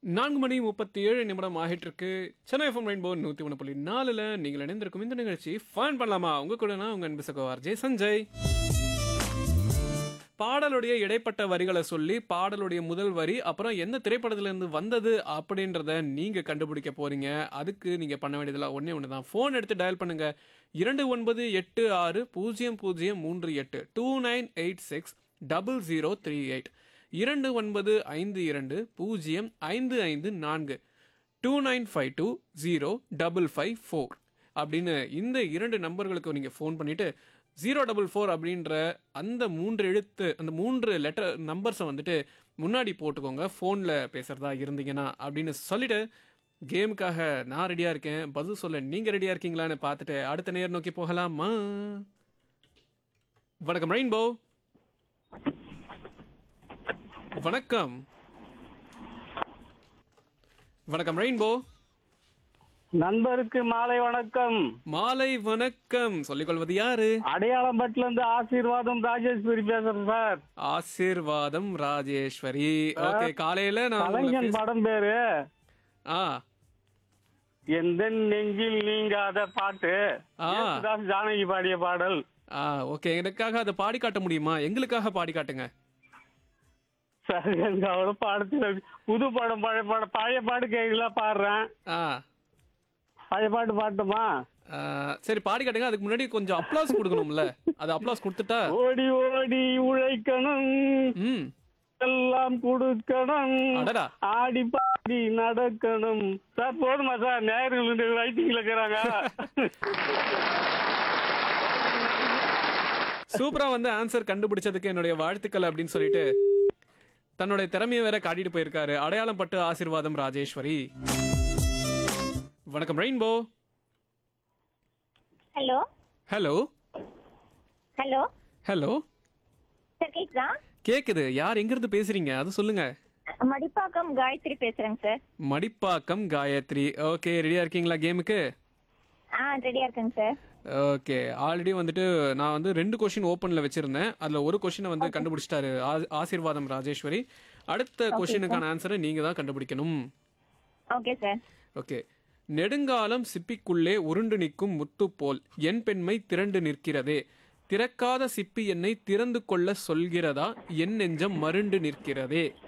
நான்கு மணி முப்பத்தி ஏழு நிமிடம் ஆகிட்டு இருக்கு சென்னை எஃப்எம் ரெயின்போ நூற்றி ஒன்று புள்ளி நாலில் நீங்கள் இணைந்திருக்கும் இந்த நிகழ்ச்சி ஃபன் பண்ணலாமா உங்க கூட நான் உங்க அன்பு சகோதரர் ஜெய் சஞ்சய் பாடலுடைய இடைப்பட்ட வரிகளை சொல்லி பாடலுடைய முதல் வரி அப்புறம் எந்த திரைப்படத்துல இருந்து வந்தது அப்படின்றத நீங்க கண்டுபிடிக்க போறீங்க அதுக்கு நீங்க பண்ண வேண்டியதெல்லாம் ஒண்ணே ஒன்று தான் ஃபோன் எடுத்து டயல் பண்ணுங்க இரண்டு ஒன்பது எட்டு ஆறு பூஜ்ஜியம் பூஜ்ஜியம் மூன்று எட்டு two nine eight six double zero three eight இரண்டு ஒன்பது ஐந்து இரண்டு பூஜ்ஜியம் ஐந்து ஐந்து நான்கு two nine five two zero double five four அப்படின்னு இந்த இரண்டு நம்பர்களுக்கு நீங்கள் ஃபோன் பண்ணிவிட்டு ஜீரோ டபுள் ஃபோர் அப்படின்ற அந்த மூன்று எழுத்து அந்த மூன்று லெட்டர் நம்பர்ஸை வந்துட்டு முன்னாடி போட்டுக்கோங்க ஃபோனில் பேசுகிறதா இருந்தீங்கன்னா அப்படின்னு சொல்லிட்டு கேமுக்காக நான் ரெடியாக இருக்கேன் பதில் சொல்ல நீங்கள் ரெடியாக இருக்கீங்களான்னு பார்த்துட்டு அடுத்த நேர் நோக்கி போகலாமா வணக்கம் ரெயின்போ வணக்கம் வணக்கம் ரெயின்போ நண்பருக்கு மாலை வணக்கம் மாலை வணக்கம் சொல்லிக்கொள்வது யாரு அடையாளம்பட்டுல இருந்து ஆசீர்வாதம் ராஜேஸ்வரி பேசுறேன் சார் ஆசீர்வாதம் ராஜேஸ்வரி ஓகே காலையில நான் உங்களை கலைஞன் பேச- படம் பேரு ஆ எந்த நெஞ்சில் நீங்காத பாட்டு ஆ. யேசுதாஸ் ஜானகி பாடிய பாடல் ஆ ஓகே எனக்காக அதை பாடி காட்ட முடியுமா எங்களுக்காக பாடி காட்டுங்க சார் எனக்கு அவ்வளவு பாடத்துல புது படம் பழைய பாடம் பழைய பாட்டு கேட்கல பாடுறேன் ஆ பழைய பாட்டு பாட்டுமா ஆ, சரி பாடி காட்டுங்க அதுக்கு முன்னாடி கொஞ்சம் அப்ளாஸ் கொடுக்கணும்ல அது அப்ளாஸ் கொடுத்துட்டா ஓடி ஓடி உழைக்கணும் ம் எல்லாம் கொடுக்கணும் அடடா ஆடி பாடி நடக்கணும் சார் போதுமா சார் நேர்கள் ரைட்டிங்ல இருக்கிறாங்க சூப்பரா வந்து ஆன்சர் கண்டுபிடிச்சதுக்கு என்னுடைய வாழ்த்துக்கள் அப்படின்னு சொல்லிட்டு தன்னுடைய திறமையை வேற காட்டிட்டு போயிருக்காரு அடையாளம் பட்டு ஆசீர்வாதம் ராஜேஸ்வரி வணக்கம் rainbow hello hello hello hello sir கேக்குதா கேக்குது யார் எங்கிருந்து பேசுறீங்க அது சொல்லுங்க மடிப்பாக்கம் காயத்ரி பேசுறேங்க சார் மடிப்பாக்கம் காயத்ரி ஓகே ரெடியா இருக்கீங்களா கேமுக்கு ஆ ரெடியா இருக்கேங்க சார் ஓகே ஆல்ரெடி வந்துட்டு நான் வந்து ரெண்டு கொஷின் ஓப்பன்ல வச்சிருந்தேன் அதுல ஒரு கொஷினை வந்து கண்டுபிடிச்சிட்டாரு ஆ- ஆசீர்வாதம் ராஜேஸ்வரி அடுத்த கொஷினுக்கான ஆன்சரை நீங்க தான் கண்டுபிடிக்கணும் ஓகே சார் ஓகே நெடுங்காலம் சிப்பிக்குள்ளே உருண்டு நிற்கும் முத்து போல் என் பெண்மை திரண்டு நிற்கிறதே திறக்காத சிப்பி என்னை திறந்து கொள்ள சொல்கிறதா என் நெஞ்சம் மருண்டு நிற்கிறதே